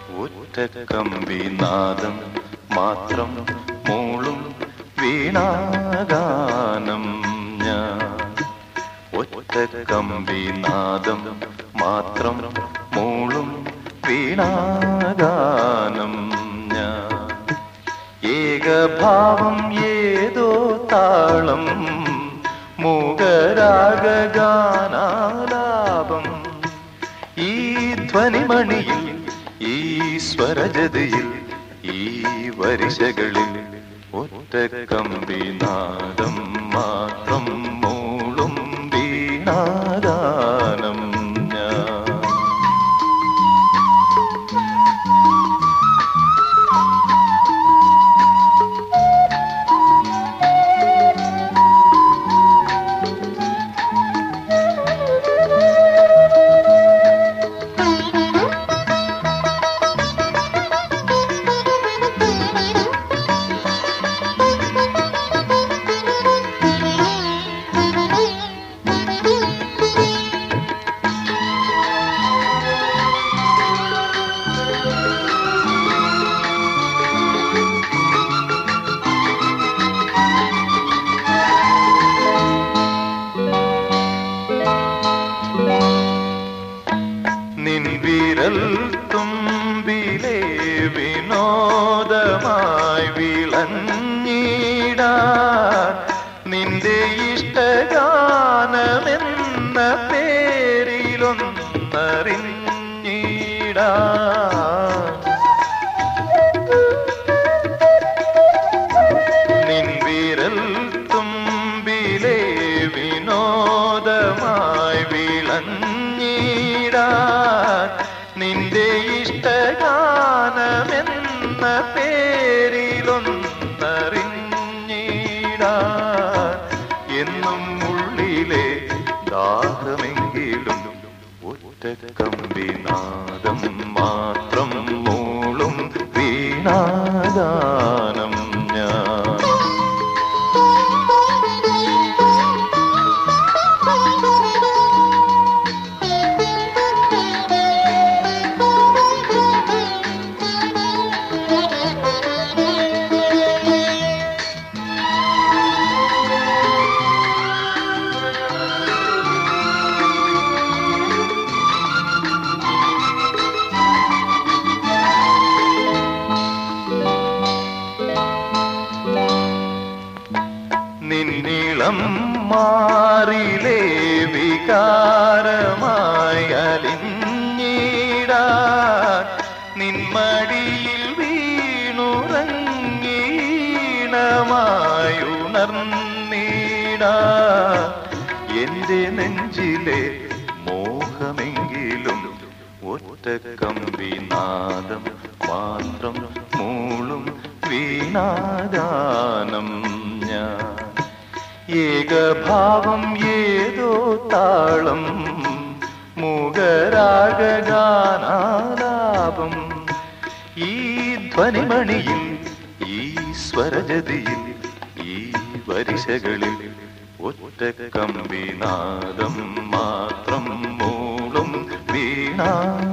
ഒറ്റക്കമ്പി നാദം മാത്രം മൂളും വീണാഗാനം ഞാൻ ഒറ്റക്കമ്പി നാദം മാത്രം മൂളും വീണാഗാനം ഞാൻ ഏകഭാവം ഏതോ താളം മൂകരാഗാനാലാപം ഈ ധ്വനിമണിയിൽ ഈ സ്വരജതയിൽ ഈ വരിശകളിൽ ഒറ്റ കമ്പി നാദം മാത്രം മൂളും വീണാഗാനം ഞാൻ നിൻ വിരൽ തുമ്പിലെ വിനോദമായി വിളഞ്ഞിടാ നിന്റെ ഇഷ്ടഗാനമെന്ന പേരിലൊന്നറിഞ്ഞിടാ നിൻ വിരൽ തുമ്പിലെ വിനോദമായി വിളഞ്ഞിടാ നിന്റെ ഇഷ്ടഗാനമെന്ന പേരിലൊന്നറിഞ്ഞിടാ എന്നും ഉള്ളിലെ ദാഹമെങ്കിലും ഒറ്റ കമ്പി നാദം മാത്രം മൂളും വീണാഗാനം ഞാൻ നിന്നിളം മാറിലേ വികാരമായി അലിഞ്ഞിടാ നിന്മടിയിൽ വീണുറങ്ങീണമായുണർന്നീടാ എന്റെ നെഞ്ചിലെ മോഹമെങ്കിലും ഒറ്റ കമ്പി നാദം മാത്രം മൂളും വീണാഗാനം ഞാൻ ഏകഭാവം ഏതോ താളം മൂകരാഗാനാലാപം ഈ ധ്വനിമണിയിൽ ഈ സ്വരജതിയിൽ ഈ വരിശകളിൽ ഒറ്റ കമ്പി നാദം മാത്രം മൂളും വീണാ